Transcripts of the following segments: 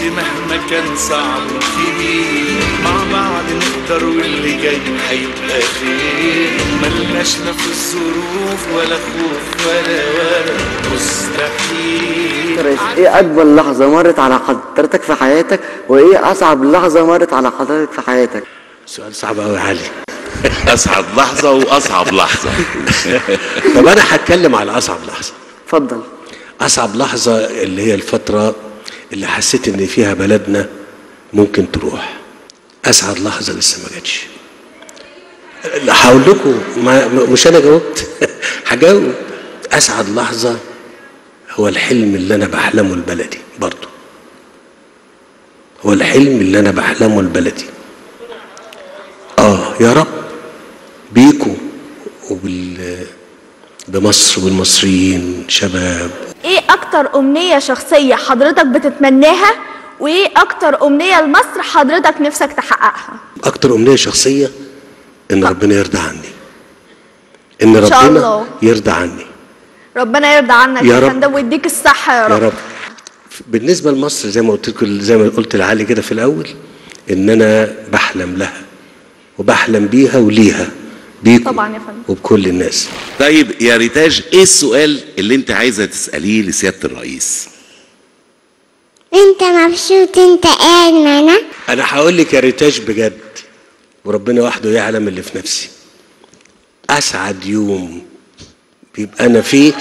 مهما كان صعب وكبير مع بعض نقدر واللي جاي هيبقى خير ملناش لا في الظروف ولا خوف ولا ولا مستحيل ايه اكبر لحظة مرت على حضرتك في حياتك وايه اصعب لحظة مرت على حضرتك في حياتك سؤال صعب قوي يا علي اسعد لحظه واصعب لحظه طب انا هتكلم على اصعب لحظه اتفضل اصعب لحظه اللي هي الفتره اللي حسيت ان فيها بلدنا ممكن تروح اسعد لحظه لسه ما جاتش لا، هقول لكم ما ما- مش انا جاوبت هجاوب اسعد لحظه هو الحلم اللي انا بحلمه البلدي برضه هو الحلم اللي انا بحلمه البلدي اه يا رب بيكو وبال بمصر والمصريين شباب ايه اكتر امنية شخصية حضرتك بتتمناها وايه اكتر امنية لمصر حضرتك نفسك تحققها اكتر امنيه شخصيه ان ربنا يرضى عني ان إن شاء ربنا الله. يرضى عني ربنا يرضى عنك يا يا رب. فندم ويديك الصحة يا يا رب رب بالنسبه لمصر زي ما قلت لكم زي ما قلت لعلي كده في الاول ان انا بحلم لها وبحلم بيها وليها بيكم طبعا يا فندم. وبكل الناس طيب يا ريتاج ايه السؤال اللي انت عايزه تساليه لسياده الرئيس انت مبسوط انت قاعد معانا انا هقول لك يا ريتاج بجد وربنا وحده يعلم اللي في نفسي اسعد يوم بيبقى انا فيه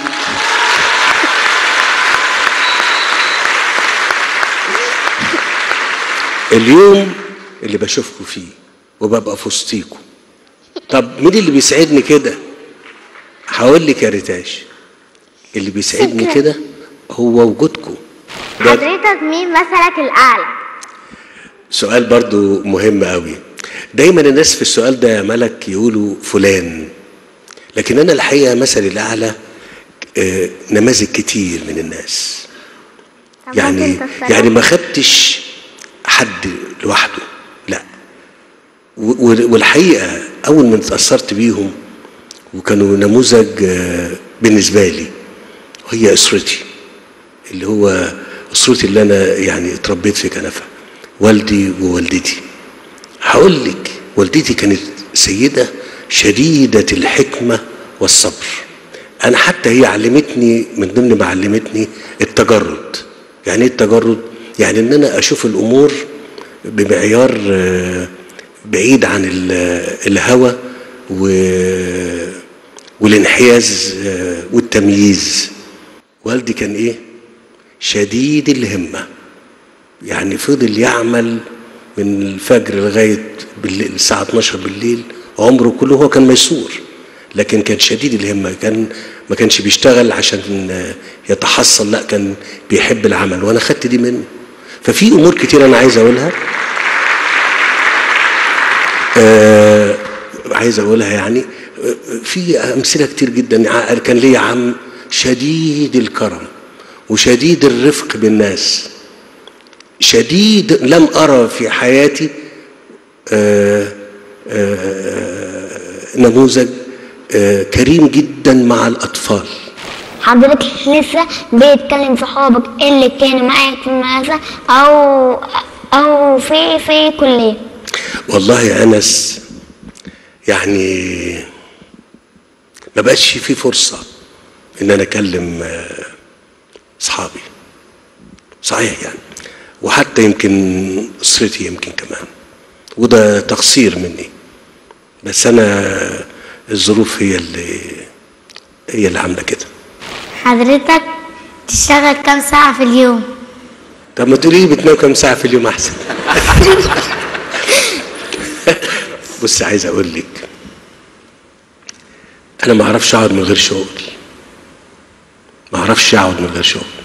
اليوم اللي بشوفكم فيه وببقى في وسطيكم طب مين اللي بيسعدني كده هقول لك يا ريتاج اللي بيسعدني شكراً. كده هو وجودكم ده حضرتك مين مثلك الاعلى سؤال برضو مهم قوي دايما الناس في السؤال ده يا ملك يقولوا فلان لكن انا الحقيقه مثلي الاعلى آه، نماذج كتير من الناس طب يعني ممكن تفسرها؟ يعني ما خدتش حد لوحده لا و- و- والحقيقه اول ما اتاثرت بيهم وكانوا نموذج آه، بالنسبه لي وهي اسرتي اللي هو اسرتي اللي انا يعني اتربيت في كنفها والدي ووالدتي هقول لك والدتي كانت سيده شديده الحكمه والصبر انا حتى هي علمتني من ضمن ما علمتني التجرد يعني ايه التجرد يعني ان انا اشوف الامور بمعيار آه، بعيد عن ال- الهوى و- والانحياز آه، والتمييز والدي كان ايه شديد الهمه يعني فضل يعمل من الفجر لغايه بالليل الساعه 12 بالليل عمره كله هو كان ميسور لكن كان شديد الهمه كان ما كانش بيشتغل عشان يتحصل لا كان بيحب العمل وانا خدت دي منه ففي امور كتير انا عايز اقولها آه عايز اقولها يعني آه، في امثله كتير جدا ع- كان ليا عم شديد الكرم وشديد الرفق بالناس شديد لم ارى في حياتي آه، آه، نموذج آه، كريم جدا مع الاطفال حضرتك لسه بيتكلم صحابك اللي كانوا معاك في المدرسة أو أو في في كلية والله يا انس يعني ما بقاش في فرصه ان انا اكلم آه، اصحابي صحيح يعني وحتى يمكن اسرتي يمكن كمان وده تقصير مني بس انا الظروف هي اللي هي اللي عامله كده حضرتك تشتغل كام ساعة في اليوم؟ طب ما تقولي لي بتنام كام ساعه في اليوم احسن بص عايز اقول لك انا ما اعرفش اقعد من غير شغل ما اعرفش اقعد من غير شغل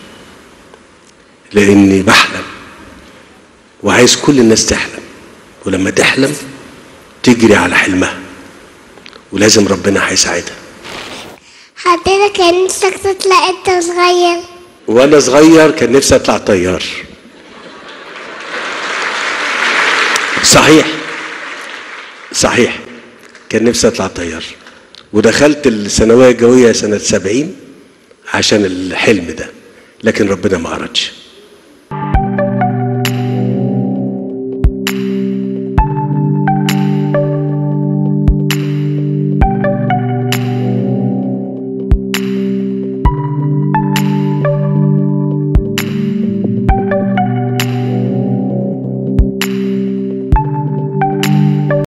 لاني بحلم وعايز كل الناس تحلم ولما تحلم تجري على حلمها ولازم ربنا هيساعدها حضرتك كان نفسك تطلع انت صغير وانا صغير كان نفسي اطلع طيار صحيح صحيح كان نفسي اطلع طيار ودخلت الثانويه الجويه سنه سبعين عشان الحلم ده لكن ربنا ما اردش